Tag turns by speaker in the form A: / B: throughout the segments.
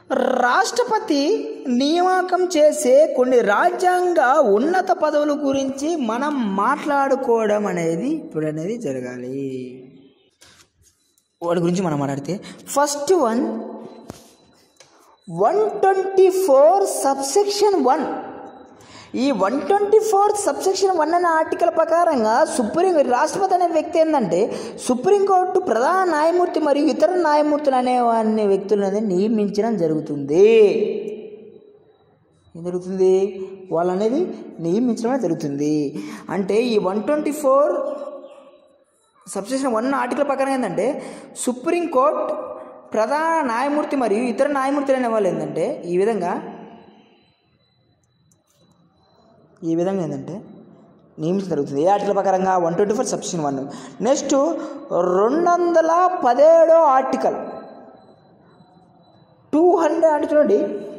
A: రాష్ట్రపతి నియామకం చేసే కొన్ని రాజ్యాంగ ఉన్నత పదవుల గురించి మనం మాట్లాడుకోవడం అనేది ఇప్పుడు అనేది జరగాలి వాటి గురించి మనం మాట్లాడితే first one one twenty four subsection one ఈ one twenty four subsection one అనే ఆర్టికల్ ప్రకారంగా సుప్రీం రాష్ట్రపతి అనే వ్యక్తి ఏంటంటే సుప్రీంకోర్టు ప్రధాన న్యాయమూర్తి మరియు ఇతర న్యాయమూర్తులు అనే వారిని వ్యక్తులను నియమించడం జరుగుతుంది ఏం జరుగుతుంది వాళ్ళనేది నియమించడం జరుగుతుంది అంటే ఈ one twenty four subsection one article ప్రకారం ఏంటంటే సుప్రీంకోర్టు ప్రధాన న్యాయమూర్తి మరియు ఇతర న్యాయమూర్తులు అనే వాళ్ళు ఏంటంటే ఈ విధంగా ఈ విధంగా ఏంటంటే నియమించడం జరుగుతుంది ఏ ఆర్టికల్ ప్రకారంగా one twenty four subsection one next రెండు వందల పదిహేడో ఆర్టికల్ టూ హండ్రెడ్ అంటే చూడండి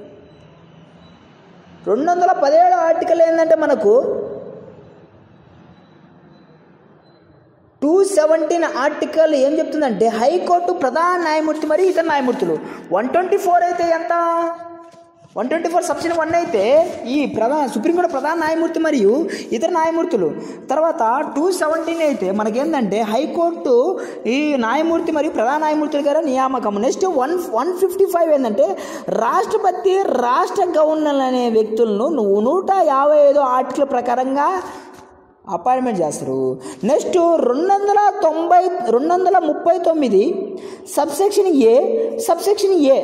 A: రెండు వందల పదిహేడో ఆర్టికల్ ఏంటంటే మనకు టూ సెవెంటీన్ ఆర్టికల్ ఏం చెప్తుందంటే హైకోర్టు ప్రధాన న్యాయమూర్తి మరియు ఇతర న్యాయమూర్తులు వన్ ట్వంటీ ఫోర్ అయితే ఎంత one twenty four subsidy one అయితే ఈ ప్రధాన సుప్రీంకోర్టు ప్రధాన న్యాయమూర్తి మరియు ఇతర న్యాయమూర్తులు తర్వాత టూ సెవెంటీన్ అయితే మనకేంటంటే హైకోర్టు ఈ న్యాయమూర్తి మరియు ప్రధాన న్యాయమూర్తుల గారి నియామకం next one one fifty five ఏంటంటే రాష్ట్రపతి రాష్ట్ర గవర్నర్ అనే వ్యక్తులను నువ్వు నూట యాభై ఐదో ఆర్టికల్ ప్రకారంగా అపాయింట్మెంట్ చేస్తారు నెక్స్ట్ రెండు వందల తొంభై రెండు వందల ముప్పై తొమ్మిది సబ్సెక్షన్ ఏ సబ్సెక్షన్ ఏ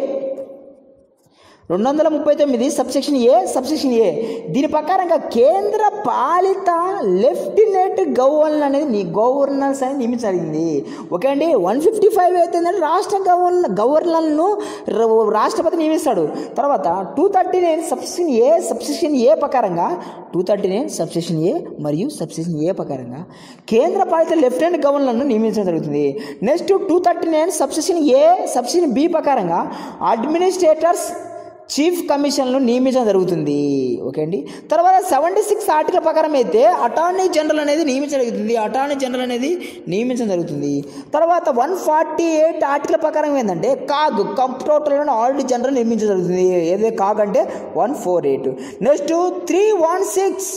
A: రెండు వందల ముప్పై తొమ్మిది సబ్సెక్షన్ ఏ సబ్సెక్షన్ ఏ దీని ప్రకారంగా కేంద్ర పాలిత లెఫ్టినెంట్ గవర్నర్ అనేది నీ గవర్నర్స్ అనేది నియమించగలిగింది ఓకే అండి వన్ ఫిఫ్టీ ఫైవ్ అయితే ఏంటంటే రాష్ట్ర గవర్నర్ గవర్నర్లను ర- రాష్ట్రపతి నియమిస్తాడు తర్వాత two thirty nine subsection A subsection A ప్రకారంగా two thirty nine subsection A మరియు సబ్సెక్షన్ ఏ ప్రకారంగా కేంద్ర పాలిత లెఫ్టినెంట్ గవర్నర్ను నియమించడం జరుగుతుంది next two thirty nine subsection A subsection B ప్రకారంగా అడ్మినిస్ట్రేటర్స్ చీఫ్ కమిషన్లు నియమించడం జరుగుతుంది ఓకే అండి తర్వాత సెవెంటీ సిక్స్ ఆర్టికల్ ప్రకారం అయితే అటార్నీ జనరల్ అనేది నియమించడం జరుగుతుంది అటార్నీ జనరల్ అనేది నియమించడం జరుగుతుంది తర్వాత వన్ ఫార్టీ ఎయిట్ ఆర్టికల్ ప్రకారం ఏంటంటే కాగ్ కంప్యూటర్ ఆల్రెడీ జనరల్ నిర్మించడం జరుగుతుంది ఏదైతే కాగ్ అంటే one four eight next three one six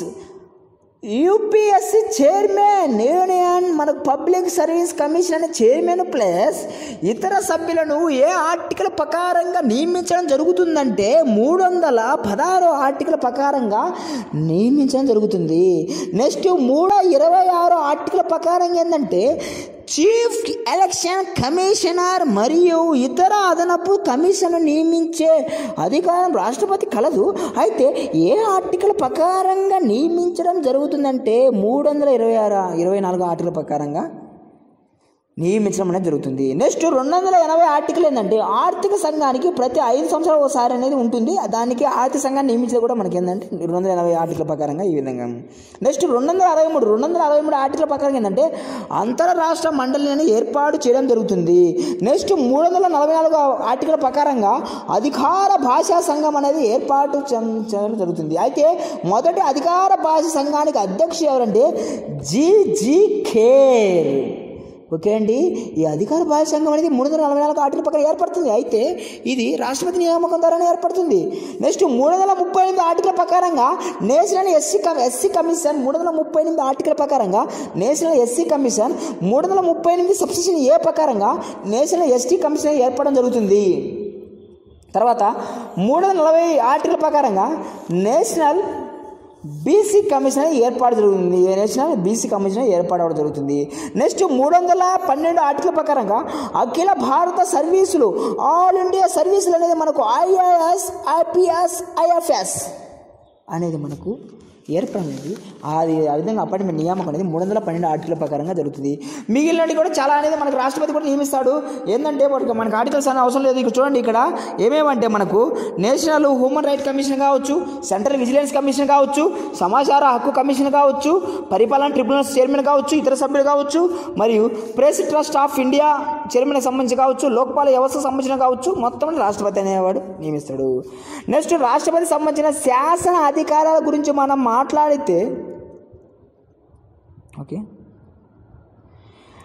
A: UPSC chairman union మనకు పబ్లిక్ సర్వీస్ కమిషన్ అనే చైర్మన్ ప్లస్ ఇతర సభ్యులను ఏ ఆర్టికల్ ప్రకారంగా నియమించడం జరుగుతుందంటే మూడు వందల పదహారు ఆర్టికల్ ప్రకారంగా నియమించడం జరుగుతుంది నెక్స్ట్ మూడు ఇరవై ఆరు ఆర్టికల్ ప్రకారం ఏంటంటే చీఫ్ ఎలక్షన్ కమిషనర్ మరియు ఇతర అదనపు కమిషన్ నియమించే అధికారం రాష్ట్రపతి కలదు అయితే ఏ ఆర్టికల్ ప్రకారంగా నియమించడం జరుగుతుందంటే మూడు వందల ఇరవై ఆరు ఇరవై నాలుగు ఆర్టికల్ ప్రకారంగా నియమించడం అనేది జరుగుతుంది నెక్స్ట్ రెండు వందల ఎనభై ఆర్టికల్ ఏంటంటే ఆర్థిక సంఘానికి ప్రతి ఐదు సంవత్సరాలు ఒకసారి అనేది ఉంటుంది దానికి ఆర్థిక సంఘాన్ని నియమించేది కూడా మనకి ఏంటంటే రెండు వందల ఎనభై ఆర్టికల్ ప్రకారంగా ఈ విధంగా నెక్స్ట్ రెండు వందల అరవై మూడు రెండు వందల అరవై మూడు ఆర్టికల్ ప్రకారం ఏంటంటే అంతర్రాష్ట్ర మండలిని ఏర్పాటు చేయడం జరుగుతుంది నెక్స్ట్ మూడు వందల నలభై నాలుగు ఆర్టికల్ ప్రకారంగా అధికార భాషా సంఘం అనేది ఏర్పాటు చెం- చేయడం జరుగుతుంది అయితే మొదటి అధికార భాష సంఘానికి అధ్యక్షుడు ఎవరంటే జీ జీ ఖేర్ ఓకే అండి ఈ అధికార భాష సంఘం అనేది మూడు వందల నలభై నాలుగు ఆర్టికల్ ప్రకారం ఏర్పడుతుంది అయితే ఇది రాష్ట్రపతి నియామకం ద్వారానే ఏర్పడుతుంది నెక్స్ట్ మూడు వందల ముప్పై ఎనిమిది ఆర్టికల్ ప్రకారంగా national SC cum SC commission మూడు వందల ముప్పై ఎనిమిది ఆర్టికల్ ప్రకారంగా నేషనల్ ఎస్సీ కమిషన్ మూడు వందల ముప్పై ఎనిమిది సబ్సిషన్ ఏ ప్రకారంగా నేషనల్ ఎస్టీ కమిషన్ ఏర్పడడం జరుగుతుంది తర్వాత మూడు వందల నలభై ఆర్టికల్ ప్రకారంగా నేషనల్ బీసీ కమిషన్ ఏర్పాటు జరుగుతుంది నేషనల్ బీసీ కమిషన్ ఏర్పాటు జరుగుతుంది నెక్స్ట్ మూడు వందల పన్నెండు ఆర్టికల్ ప్రకారంగా అఖిల భారత సర్వీసులు ఆల్ ఇండియా సర్వీసులు అనేది మనకు ఐఏఎస్ ఐపీఎస్ ఐఎఫ్ఎస్ అనేది మనకు ఏర్పడింది అది ఆ విధంగా అపాయింట్మెంట్ నియామకం అనేది మూడు వందల పన్నెండు ఆర్టికల్ ప్రకారంగా జరుగుతుంది మిగిలినవి కూడా చాలా అనేది మనకు రాష్ట్రపతి కూడా నియమిస్తాడు ఏంటంటే మనకి మనకు ఆర్టికల్స్ అనే అవసరం లేదు ఇక్కడ చూడండి ఇక్కడ ఏమేమంటే మనకు నేషనల్ హ్యూమన్ రైట్ కమిషన్ కావచ్చు సెంట్రల్ విజిలెన్స్ కమిషన్ కావచ్చు సమాచార హక్కు కమిషన్ కావచ్చు పరిపాలన ట్రిబ్యునల్స్ చైర్మన్ కావచ్చు ఇతర సభ్యులు కావచ్చు మరియు press trust of India chairman సంబంధించి కావచ్చు లోక్పాల వ్యవస్థ సంబంధించిన కావచ్చు మొత్తం రాష్ట్రపతి అనేవాడు నియమిస్తాడు నెక్స్ట్ రాష్ట్రపతి సంబంధించిన శాసన అధికారాల గురించి మనం మాట్లాడితే ఓకే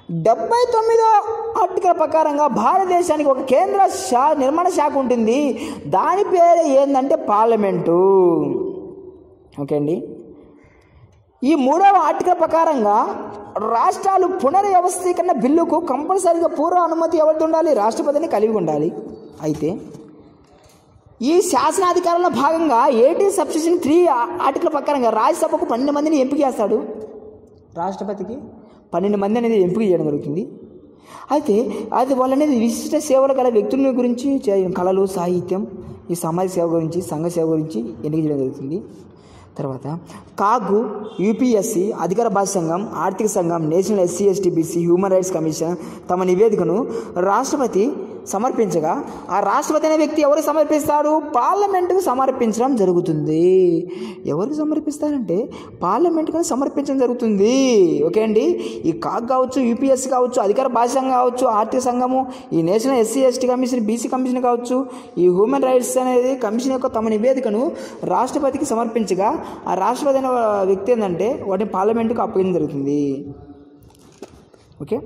A: డెబ్బై తొమ్మిదో ఆర్టికల్ ప్రకారంగా భారతదేశానికి ఒక కేంద్ర శా నిర్మాణ శాఖ ఉంటుంది దాని పేరు ఏంటంటే పార్లమెంటు ఓకే అండి ఈ మూడవ ఆర్టికల్ ప్రకారంగా రాష్ట్రాలు పునర్వ్యవస్థీకరణ బిల్లుకు కంపల్సరీగా పూర్వ అనుమతి ఎవరిది ఉండాలి రాష్ట్రపతిని కలిగి ఉండాలి అయితే ఈ శాసనాధికారంలో భాగంగా ఎయిటీన్ సబ్సెషన్ త్రీ ఆర్టికల్ ప్రకారంగా రాజ్యసభకు పన్నెండు మందిని ఎంపిక చేస్తాడు రాష్ట్రపతికి పన్నెండు మంది అనేది ఎంపిక చేయడం జరుగుతుంది అయితే అది వాళ్ళనేది విశిష్ట సేవలు గల వ్యక్తుల గురించి చే- కళలు సాహిత్యం ఈ సమాజ సేవ గురించి సంఘ సేవ గురించి ఎన్నిక చేయడం జరుగుతుంది తర్వాత కాగు యూపీఎస్సి అధికార భాష సంఘం ఆర్థిక సంఘం national SC ST BC human rights commission తమ నివేదికను రాష్ట్రపతి సమర్పించగా ఆ రాష్ట్రపతి అనే వ్యక్తి ఎవరికి సమర్పిస్తాడు పార్లమెంటుకు సమర్పించడం జరుగుతుంది ఎవరికి సమర్పిస్తారంటే పార్లమెంటుకు సమర్పించడం జరుగుతుంది ఓకే అండి ఈ కాగ్ కావచ్చు యూపీఎస్సీ కావచ్చు అధికార భాష సంఘం కావచ్చు ఆర్థిక సంఘము ఈ national SC ST commission BC commission కావచ్చు ఈ హ్యూమన్ రైట్స్ అనేది కమిషన్ యొక్క తమ నివేదికను రాష్ట్రపతికి సమర్పించగా ఆ రాష్ట్రపతి అనే వ్యక్తి ఏంటంటే వాటిని పార్లమెంటుకు అప్పగించడం జరుగుతుంది ఓకే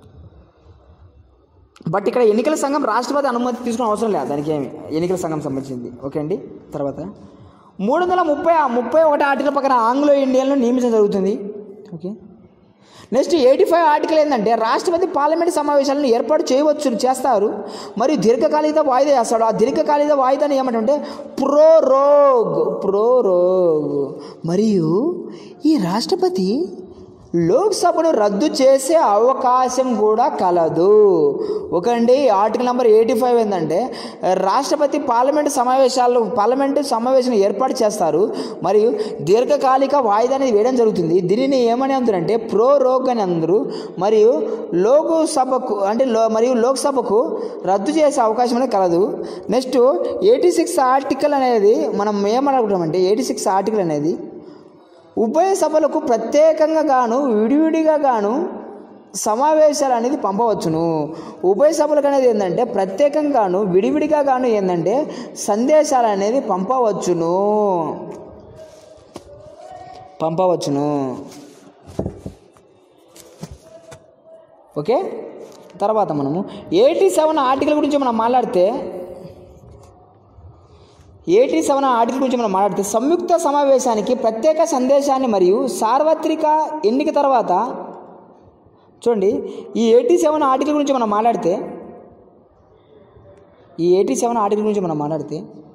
A: బట్ ఇక్కడ ఎన్నికల సంఘం రాష్ట్రపతి అనుమతి తీసుకునే అవసరం లేదు దానికి ఏమి ఎన్నికల సంఘం సంబంధించింది ఓకే అండి తర్వాత మూడు వందల ముప్పై ముప్పై ఒకటి ఆర్టికల్ పక్కన ఆంగ్లో ఇండియన్ను నియమించడం జరుగుతుంది okay next eighty five article ఏంటంటే రాష్ట్రపతి పార్లమెంట్ సమావేశాలను ఏర్పాటు చేయవచ్చు చేస్తారు మరియు దీర్ఘకాలిక వాయిదా చేస్తాడు ఆ దీర్ఘకాలిక వాయిదాని ఏమంటే ప్రోరోగ్ ప్రోరోగ్ మరియు ఈ రాష్ట్రపతి లోక్సభను రద్దు చేసే అవకాశం కూడా కలదు ఒకండి ఆర్టికల్ నెంబర్ ఎయిటీ ఫైవ్ ఏంటంటే రాష్ట్రపతి పార్లమెంట్ సమావేశాలు పార్లమెంటు సమావేశం ఏర్పాటు చేస్తారు మరియు దీర్ఘకాలిక వాయిదా అనేది వేయడం జరుగుతుంది దీనిని ఏమని అందురంటే ప్రో రోగ్ అని అందరు మరియు లోక్సభకు అంటే లో మరియు లోక్సభకు రద్దు చేసే అవకాశం అనేది కలదు నెక్స్ట్ ఎయిటీ సిక్స్ ఆర్టికల్ అనేది మనం ఏమనుకుంటామంటే ఎయిటీ సిక్స్ ఆర్టికల్ అనేది ఉభయ సభలకు ప్రత్యేకంగా గాను విడివిడిగా గాను సమావేశాలు అనేది పంపవచ్చును ఉభయ సభలకు అనేది ఏంటంటే ప్రత్యేకంగాను విడివిడిగా గాను ఏంటంటే సందేశాలు అనేది పంపవచ్చును పంపవచ్చును ఓకే తర్వాత మనము ఎయిటీ సెవెన్ ఆర్టికల్ గురించి మనం మాట్లాడితే ఎయిటీ సెవెన్ ఆర్టికల్ గురించి మనం మాట్లాడితే సంయుక్త సమావేశానికి ప్రత్యేక సందేశాన్ని మరియు సార్వత్రిక ఎన్నిక తర్వాత చూడండి ఈ ఎయిటీ సెవెన్ ఆర్టికల్ గురించి మనం మాట్లాడితే ఈ ఎయిటీ సెవెన్ ఆర్టికల్ గురించి మనం మాట్లాడితే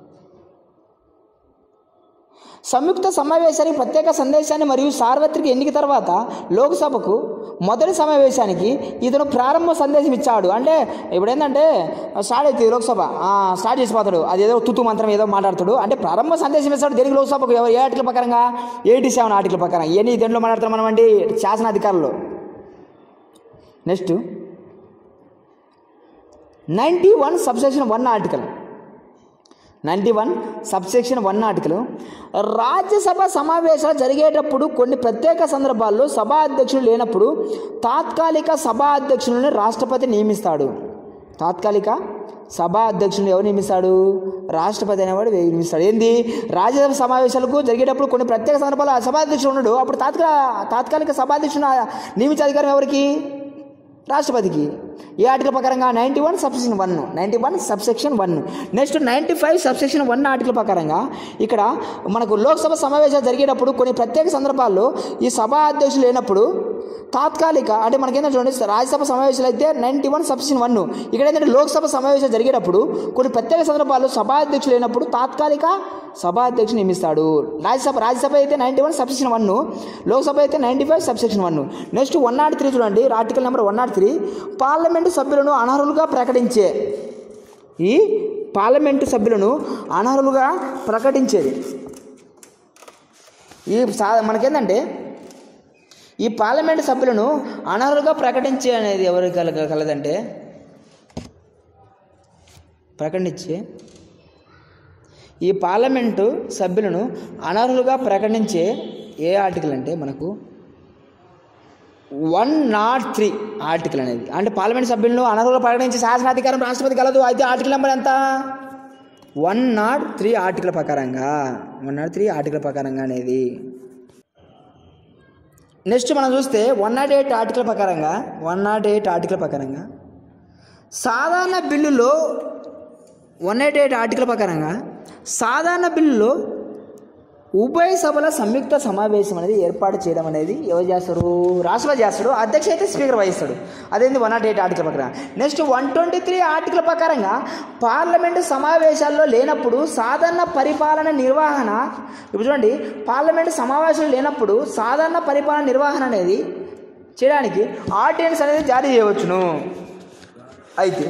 A: సంయుక్త సమావేశానికి ప్రత్యేక సందేశాన్ని మరియు సార్వత్రిక ఎన్నిక తర్వాత లోక్సభకు మొదటి సమావేశానికి ఇతను ప్రారంభ సందేశం ఇచ్చాడు అంటే ఇప్పుడు ఏంటంటే స్టార్ట్ అవుతుంది లోక్సభ ఆ, స్టార్ట్ చేసిపోతాడు అది ఏదో తుతు మంత్రం ఏదో మాట్లాడతాడు అంటే ప్రారంభ సందేశం ఇస్తాడు దేనికి లోక్సభకు ఎవరు ఏ ఆర్టికల్ ప్రకారంగా ఎయిటీ సెవెన్ ఆర్టికల్ ప్రకారం ఇవన్నీ దేంట్లో మాట్లాడతాం మనం అండి శాసనాధికారులు next ninety one subsection one article ninety one subsection one article Rajya Sabha సమావేశాలు జరిగేటప్పుడు కొన్ని ప్రత్యేక సందర్భాల్లో సభా అధ్యక్షులు లేనప్పుడు తాత్కాలిక సభా అధ్యక్షులను రాష్ట్రపతి నియమిస్తాడు తాత్కాలిక సభా అధ్యక్షులు ఎవరు నియమిస్తాడు రాష్ట్రపతి అనేవాడు నియమిస్తాడు ఏంది రాజ్యసభ సమావేశాలకు జరిగేటప్పుడు కొన్ని ప్రత్యేక సందర్భాల్లో సభాధ్యక్షుడు ఉన్నాడు అప్పుడు తాత్కాల తాత్కాలిక సభాధ్యక్షుడు నియమించే అధికారం ఎవరికి రాష్ట్రపతికి ఈ ఆర్టికల్ ప్రకారంగా ninety one subsection one ninety one subsection one next ninety five subsection one article ప్రకారంగా ఇక్కడ మనకు లోక్సభ సమావేశాలు జరిగేటప్పుడు కొన్ని ప్రత్యేక సందర్భాల్లో ఈ సభా అధ్యక్షులు లేనప్పుడు తాత్కాలిక అంటే మనకేంటంటే చూడండి రాజ్యసభ సమావేశాలు అయితే నైంటీ వన్ సబ్సెక్షన్ వన్ ఇక్కడ ఏంటంటే లోక్సభ సమావేశాలు జరిగేటప్పుడు కొన్ని ప్రత్యేక సందర్భాల్లో సభాధ్యక్షులు లేనప్పుడు తాత్కాలిక సభాధ్యక్షులు నియమిస్తాడు రాజ్యసభ రాజ్యసభ అయితే ninety one subsection one Lok Sabha అయితే ninety five subsection one next one not three చూడండి article number one not three parliament సభ్యులను అనర్హులుగా ప్రకటించే ఈ పార్లమెంటు సభ్యులను అనర్హులుగా ప్రకటించేది ఈ సా మనకేంటంటే ఈ పార్లమెంటు సభ్యులను అనర్హులుగా ప్రకటించే అనేది ఎవరికి కల కలదంటే ప్రకటించే ఈ పార్లమెంటు సభ్యులను అనర్హులుగా ప్రకటించే ఏ ఆర్టికల్ అంటే మనకు వన్ నాట్ త్రీ ఆర్టికల్ అనేది అంటే పార్లమెంట్ సభ్యులను అనర్హులుగా ప్రకటించే శాసనాధికారం రాష్ట్రపతి కలదు అయితే ఆర్టికల్ నెంబర్ ఎంత వన్ నాట్ త్రీ ఆర్టికల్ ప్రకారంగా వన్ నాట్ త్రీ ఆర్టికల్ ప్రకారంగా అనేది నెక్స్ట్ మనం చూస్తే వన్ నాట్ ఎయిట్ ఆర్టికల్ ప్రకారంగా వన్ నాట్ ఎయిట్ ఆర్టికల్ ప్రకారంగా సాధారణ బిల్లులో వన్ ఎయిట్ ఎయిట్ ఆర్టికల్ ప్రకారంగా సాధారణ బిల్లులో ఉభయ సభల సంయుక్త సమావేశం అనేది ఏర్పాటు చేయడం అనేది ఎవరు చేస్తారు రాష్ట్రపతి చేస్తాడు అధ్యక్ష అయితే స్పీకర్ వహిస్తాడు అదేంది వన్ నాట్ ఎయిట్ ఆర్టికల్ ప్రకారం next one twenty three article ప్రకారంగా పార్లమెంటు సమావేశాల్లో లేనప్పుడు సాధారణ పరిపాలన నిర్వహణ ఇప్పుడు చూడండి పార్లమెంటు సమావేశాలు లేనప్పుడు సాధారణ పరిపాలన నిర్వహణ అనేది చేయడానికి ఆర్డినెన్స్ అనేది జారీ చేయవచ్చును అయితే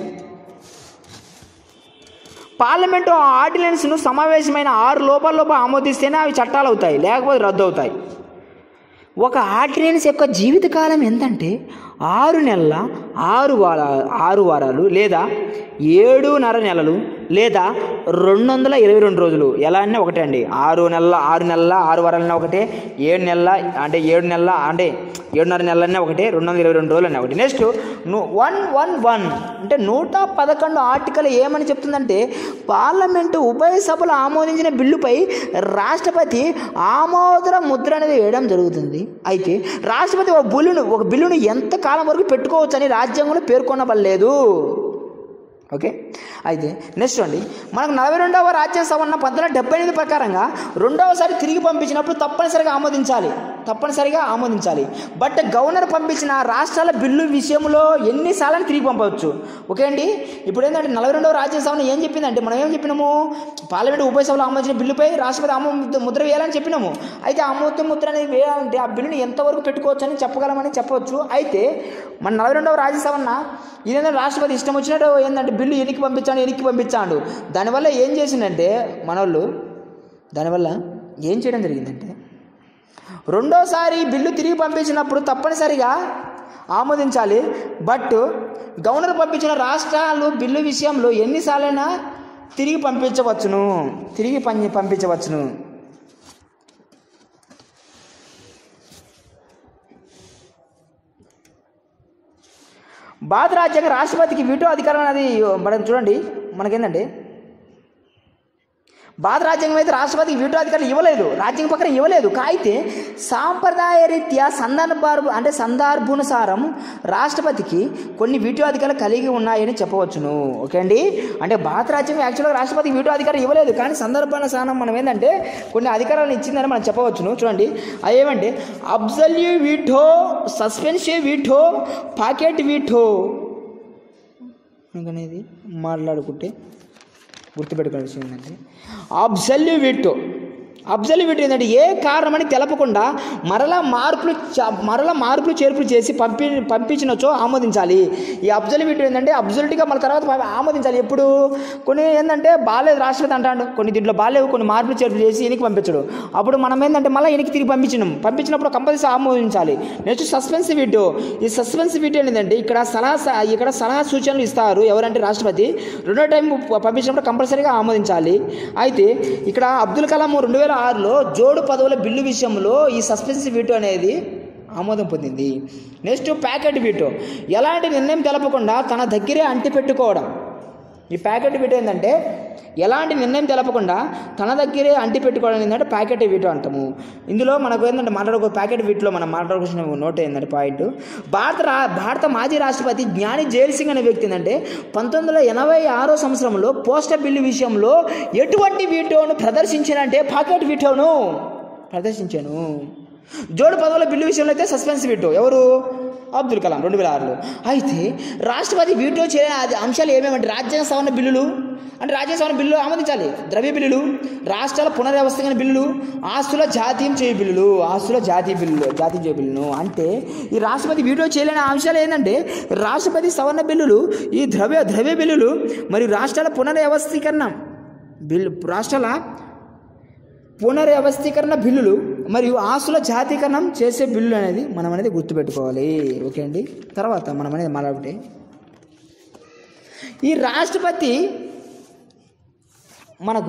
A: పార్లమెంటు ఆ ఆర్డినెన్స్ను సమావేశమైన ఆరు లోపల లోపల ఆమోదిస్తేనే అవి చట్టాలు అవుతాయి లేకపోతే రద్దు అవుతాయి ఒక ఆర్డినెన్స్ యొక్క జీవితకాలం ఎంతంటే ఆరు నెలల ఆరు వార ఆరు వారాలు లేదా ఏడున్నర నెలలు లేదా రెండు వందల ఇరవై రెండు రోజులు ఎలా అన్నా ఒకటే అండి ఆరు నెలల ఆరు నెలల ఆరు వారాలన్నా ఒకటే ఏడు నెలల అంటే ఏడు నెలల అంటే ఏడున్నర నెలలన్నా ఒకటే రెండు వందల ఇరవై రెండు రోజులు అన్నా ఒకటి నెక్స్ట్ వన్ వన్ వన్ అంటే నూట పదకొండు ఆర్టికల్ ఏమని చెప్తుందంటే పార్లమెంటు ఉభయ సభలు ఆమోదించిన బిల్లుపై రాష్ట్రపతి ఆమోద ముద్ర అనేది వేయడం జరుగుతుంది అయితే రాష్ట్రపతి ఒక బిల్లును ఒక బిల్లును ఎంత కాలం వరకు పెట్టుకోవచ్చని రాజ్యాంగంలో పేర్కొనబడలేదు ఓకే అయితే నెక్స్ట్ అండి మనకు నలభై రెండవ రాజ్యసభ ఉన్న పంతొమ్మిది డెబ్బై ఎనిమిది ప్రకారంగా రెండవసారి తిరిగి పంపించినప్పుడు తప్పనిసరిగా ఆమోదించాలి తప్పనిసరిగా ఆమోదించాలి బట్ గవర్నర్ పంపించిన రాష్ట్రాల బిల్లు విషయంలో ఎన్నిసార్లు తిరిగి పంపవచ్చు ఓకే అండి ఇప్పుడు ఏంటంటే నలభై రెండవ రాజ్యసభను ఏం చెప్పిందంటే మనం ఏం చెప్పినాము పార్లమెంట్ ఉభయ సభలో ఆమోదించిన బిల్లుపై రాష్ట్రపతి ఆమో ముద్ర వేయాలని చెప్పినాము అయితే ఆమోద ముద్ర అనేది వేయాలంటే ఆ బిల్లుని ఎంతవరకు పెట్టుకోవచ్చు అని చెప్పగలమని చెప్పవచ్చు అయితే మన నలభై రెండవ రాజ్యసభన ఇదేంటంటే రాష్ట్రపతి ఇష్టం వచ్చినట్టు ఏంటంటే బిల్లు ఎనికి పంపించాడు ఎనికి పంపించాడు దానివల్ల ఏం చేసిందంటే మనోళ్ళు దానివల్ల ఏం చేయడం జరిగిందంటే రెండోసారి బిల్లు తిరిగి పంపించినప్పుడు తప్పనిసరిగా ఆమోదించాలి బట్ గవర్నర్ పంపించిన రాష్ట్రాలు బిల్లు విషయంలో ఎన్నిసార్లైనా తిరిగి పంపించవచ్చును తిరిగి పని పంపించవచ్చును భారత రాజ్యాంగ రాష్ట్రపతికి వీటో అధికారం అనేది మనం చూడండి మనకేంటంటే భారత రాజ్యాంగం అయితే రాష్ట్రపతికి వీటో అధికారం ఇవ్వలేదు రాజ్యాంగం ప్రకారం ఇవ్వలేదు అయితే సాంప్రదాయ రీత్యా సందర్భ అంటే సందర్భానుసారం రాష్ట్రపతికి కొన్ని వీటో అధికారాలు కలిగి ఉన్నాయని చెప్పవచ్చును ఓకే అండి అంటే భారత రాజ్యాంగం యాక్చువల్గా రాష్ట్రపతికి వీటో అధికారం ఇవ్వలేదు కానీ సందర్భానుసారం మనం ఏంటంటే కొన్ని అధికారాలను ఇచ్చిందని మనం చెప్పవచ్చును చూడండి అవి ఏమంటే absolute veto suspensive veto pocket veto అనేది మాట్లాడుకుంటే గుర్తుపెట్టుకునే విషయం ఏంటంటే అబ్జల్యూవిట్ అబ్జల్యూవిట్ ఏంటంటే ఏ కారణమని తెలపకుండా మరలా మార్పులు చ- మరలా మార్పులు చేర్పులు చేసి పంపి పంపించినచో ఆమోదించాలి ఈ అబ్జల్యూవిట్ ఏంటంటే అబ్జల్యూట్గా మన తర్వాత ప- ఆమోదించాలి ఎప్పుడు కొన్ని ఏంటంటే బాగాలేదు రాష్ట్రపతి అంటాడు కొన్ని దీంట్లో బాగాలేవు కొన్ని మార్పులు చేర్పులు చేసి ఈయనకి పంపించడు అప్పుడు మనం ఏంటంటే మళ్ళీ ఈయనకి తిరిగి పంపించినాం పంపించినప్పుడు కంపల్సరీ ఆమోదించాలి నెక్స్ట్ సస్పెన్సివిటీ ఈ సస్పెన్సివిటీ ఏంటంటే ఇక్కడ సలహా స- ఇక్కడ సలహా సూచనలు ఇస్తారు ఎవరంటే రాష్ట్రపతి రెండో టైం ప- పంపించినప్పుడు కంపల్సరీగా ఆమోదించాలి అయితే ఇక్కడ అబ్దుల్ కలాం రెండు వేల ఆరులో జోడు పదవుల బిల్లు విషయంలో ఈ సస్పెన్సివ్ వీటో అనేది ఆమోదం పొందింది నెక్స్ట్ ప్యాకెట్ వీటో ఎలాంటి నిర్ణయం తెలపకుండా తన దగ్గరే అంటి పెట్టుకోవడం ఈ ప్యాకెట్ వీటో ఏంటంటే ఎలాంటి నిర్ణయం తెలపకుండా తన దగ్గరే అంటి పెట్టుకోవడం ఏంటంటే ప్యాకెట్ వీటో అంటాము ఇందులో మనకు ఏంటంటే మాట్లాడుకో ప్యాకెట్ వీటిలో మనం మాట్లాడుకోవాల్సిన నోట్ ఏంటంటే పాయింట్ భారత రా భారత మాజీ రాష్ట్రపతి జ్ఞాని జైల్ సింగ్ అనే వ్యక్తి ఏంటంటే పంతొమ్మిది వందల ఎనభై ఆరో సంవత్సరంలో పోస్టర్ బిల్లు విషయంలో ఎటువంటి వీటోను ప్రదర్శించానంటే ప్యాకెట్ వీటోను ప్రదర్శించాను జోడు పదవుల బిల్లు విషయంలో అయితే సస్పెన్స్ వీటో ఎవరు అబ్దుల్ కలాం రెండు వేల ఆరులో అయితే రాష్ట్రపతి వీటో చేయని అది అంశాలు ఏమేమంటే రాజ్యాంగ సవరణ బిల్లులు అంటే రాజ్యాంగ సవరణ బిల్లులు ఆమోదించాలి ద్రవ్య బిల్లులు రాష్ట్రాల పునర్వ్యవస్థమైన బిల్లులు ఆస్తుల జాతీయం చేయ బిల్లులు ఆస్తుల జాతీయ బిల్లులు జాతీయం చేయ బిల్లును అంటే ఈ రాష్ట్రపతి వీటో చేయలేని అంశాలు ఏంటంటే రాష్ట్రపతి సవరణ బిల్లులు ఈ ద్రవ్య ద్రవ్య బిల్లులు మరియు రాష్ట్రాల పునర్వ్యవస్థీకరణ బిల్లు రాష్ట్రాల పునర్వ్యవస్థీకరణ బిల్లులు మరియు ఆస్తుల జాతీకరణం చేసే బిల్లులు అనేది మనం అనేది గుర్తుపెట్టుకోవాలి ఓకే అండి తర్వాత మనం అనేది మాట్లాడుకుంటే ఈ రాష్ట్రపతి మనకు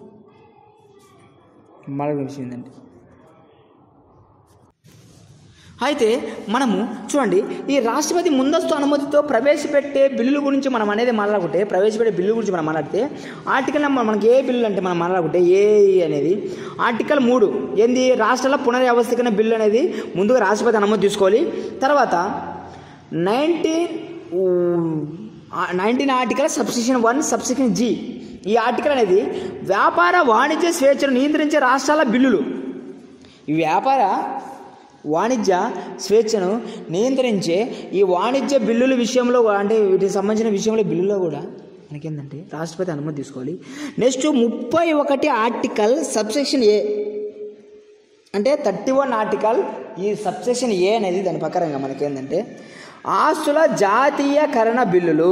A: మాట్లాడే విషయం ఏంటంటే అయితే మనము చూడండి ఈ రాష్ట్రపతి ముందస్తు అనుమతితో ప్రవేశపెట్టే బిల్లుల గురించి మనం అనేది మాట్లాడుకుంటే ప్రవేశపెట్టే బిల్లు గురించి మనం మాట్లాడితే ఆర్టికల్ నెంబర్ మనకి ఏ బిల్లు అంటే మనం మాట్లాడుకుంటే ఏ అనేది ఆర్టికల్ మూడు ఏంది రాష్ట్రాల పునర్వ్యవస్థీకరణ బిల్లు అనేది ముందుగా రాష్ట్రపతి అనుమతి తీసుకోవాలి తర్వాత nineteen nineteen article subsection one subsection G ఈ ఆర్టికల్ అనేది వ్యాపార వాణిజ్య స్వేచ్ఛను నియంత్రించే రాష్ట్రాల బిల్లులు ఈ వ్యాపార వాణిజ్య స్వేచ్ఛను నియంత్రించే ఈ వాణిజ్య బిల్లుల విషయంలో కూడా అంటే వీటికి సంబంధించిన విషయంలో బిల్లులో కూడా మనకేంటంటే రాష్ట్రపతి అనుమతి తీసుకోవాలి నెక్స్ట్ ముప్పై ఒకటి ఆర్టికల్ సబ్సెక్షన్ ఏ అంటే థర్టీ వన్ ఆర్టికల్ ఈ సబ్సెక్షన్ ఏ అనేది దాని ప్రకారంగా మనకేంటంటే ఆస్తుల జాతీయకరణ బిల్లులు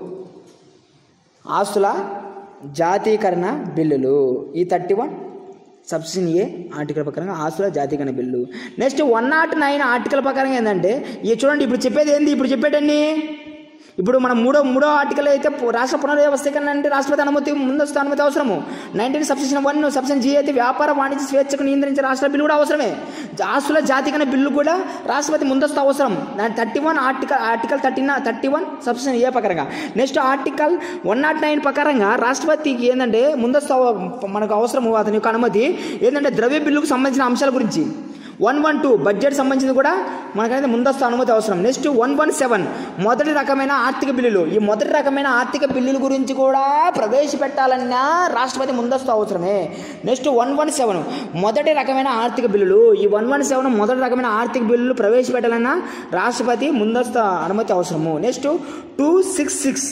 A: ఆస్తుల జాతీయకరణ బిల్లులు ఈ thirty one subsidy A article ప్రకారంగా ఆస్తుల జాతీయకరణ bill next one not nine article ప్రకారంగా ఏంటంటే ఇక చూడండి ఇప్పుడు చెప్పేది ఏంది ఇప్పుడు చెప్పేటన్ని ఇప్పుడు మనం మూడో మూడో ఆర్టికల్ అయితే పు- రాష్ట్ర పునర్వ్యవస్థీకరణ అంటే రాష్ట్రపతి అనుమతి ముందస్తు అనుమతి అవసరము nineteen subsection one subsection G అయితే వ్యాపార వాణిజ్య స్వేచ్ఛకు నియంత్రించే రాష్ట్ర బిల్లు కూడా అవసరమే ఆస్తుల జాతీయకరణ బిల్లు కూడా రాష్ట్రపతి ముందస్తు అవసరం దాని thirty one article article thirty thirty one subsection A ప్రకారంగా next article one not nine ప్రకారంగా రాష్ట్రపతికి ఏంటంటే ముందస్తు అవ- మనకు అవసరము అతని యొక్క అనుమతి ఏంటంటే ద్రవ్య బిల్లుకు సంబంధించిన అంశాల గురించి వన్ వన్ టూ బడ్జెట్ సంబంధించింది కూడా మనకైతే ముందస్తు అనుమతి అవసరం నెక్స్ట్ వన్ వన్ సెవెన్ మొదటి రకమైన ఆర్థిక బిల్లులు ఈ మొదటి రకమైన ఆర్థిక బిల్లుల గురించి కూడా ప్రవేశపెట్టాలన్నా రాష్ట్రపతి ముందస్తు అవసరమే నెక్స్ట్ వన్ వన్ సెవెన్ మొదటి రకమైన ఆర్థిక బిల్లులు ఈ వన్ వన్ సెవెన్ మొదటి రకమైన ఆర్థిక బిల్లులు ప్రవేశపెట్టాలన్నా రాష్ట్రపతి ముందస్తు అనుమతి అవసరము నెక్స్ట్ టూ సిక్స్ సిక్స్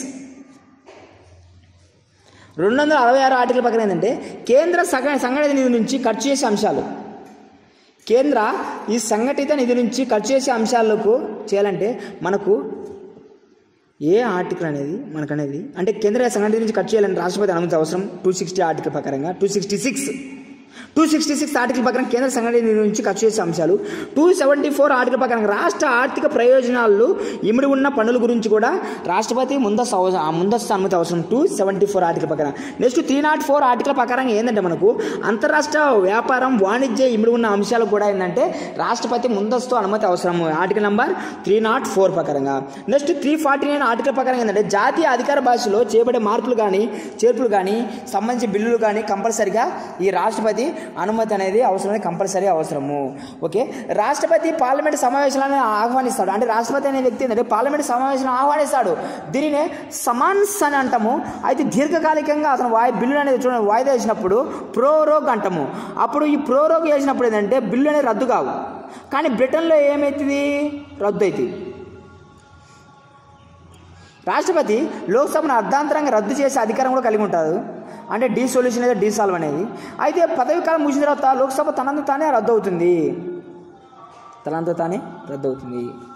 A: రెండు వందల అరవై ఆరు ఆర్టికల్ ప్రకారం ఏంటంటే కేంద్ర సగ సంఘటిత నిధి నుంచి ఖర్చు చేసే అంశాలు కేంద్ర ఈ సంఘటిత నిధి నుంచి ఖర్చు చేసే అంశాలకు చేయాలంటే మనకు ఏ ఆర్టికల్ అనేది మనకు అనేది అంటే కేంద్ర సంఘటన నుంచి ఖర్చు చేయాలని రాష్ట్రపతి అనుమతి అవసరం టూ సిక్స్టీ ఆర్టికల్ ప్రకారంగా two sixty six two sixty six article ప్రకారం కేంద్ర సంఘటన నిధి నుంచి ఖర్చు చేసే అంశాలు టూ సెవెంటీ ఫోర్ ఆర్టికల్ ప్రకారం రాష్ట్ర ఆర్థిక ప్రయోజనాలు ఇమిడి ఉన్న పనుల గురించి కూడా రాష్ట్రపతి ముందస్తు అవసరం ముందస్తు అనుమతి అవసరం టూ సెవెంటీ ఫోర్ ఆర్టికల్ ప్రకారం next three not four article ప్రకారం ఏంటంటే మనకు అంతరాష్ట్ర వ్యాపారం వాణిజ్య ఇమిడి ఉన్న అంశాలు కూడా ఏంటంటే రాష్ట్రపతి ముందస్తు అనుమతి అవసరం article number three not four ప్రకారంగా next three forty nine article ప్రకారం ఏంటంటే జాతీయ అధికార భాషలో చేయబడే మార్పులు కానీ చేర్పులు కానీ సంబంధించి బిల్లులు కానీ కంపల్సరిగా ఈ రాష్ట్రపతి అనుమతి అనేది అవసరమే కంపల్సరీ అవసరము ఓకే రాష్ట్రపతి పార్లమెంట్ సమావేశాలను ఆహ్వానిస్తాడు అంటే రాష్ట్రపతి అనే వ్యక్తి ఏంటంటే పార్లమెంట్ సమావేశాలను ఆహ్వానిస్తాడు దీనినే సమాన్స్ అని అంటాము అయితే దీర్ఘకాలికంగా అతను వాయి బిల్లు అనేది చూడండి వాయిదా వేసినప్పుడు ప్రోరోగ్ అంటాము అప్పుడు ఈ ప్రోరోగ్ వేసినప్పుడు ఏంటంటే బిల్లు అనేది రద్దు కావు కానీ బ్రిటన్లో ఏమవుతుంది రద్దు అవుతుంది రాష్ట్రపతి లోక్సభను అర్ధాంతరంగా రద్దు చేసే అధికారం కూడా కలిగి ఉంటారు అంటే డీ సొల్యూషన్ లేదా డీ సాల్వ్ అనేది అయితే పదవి కాలం ముగిసిన తర్వాత లోక్సభ తనంత తానే రద్దు అవుతుంది తనంత తానే రద్దు అవుతుంది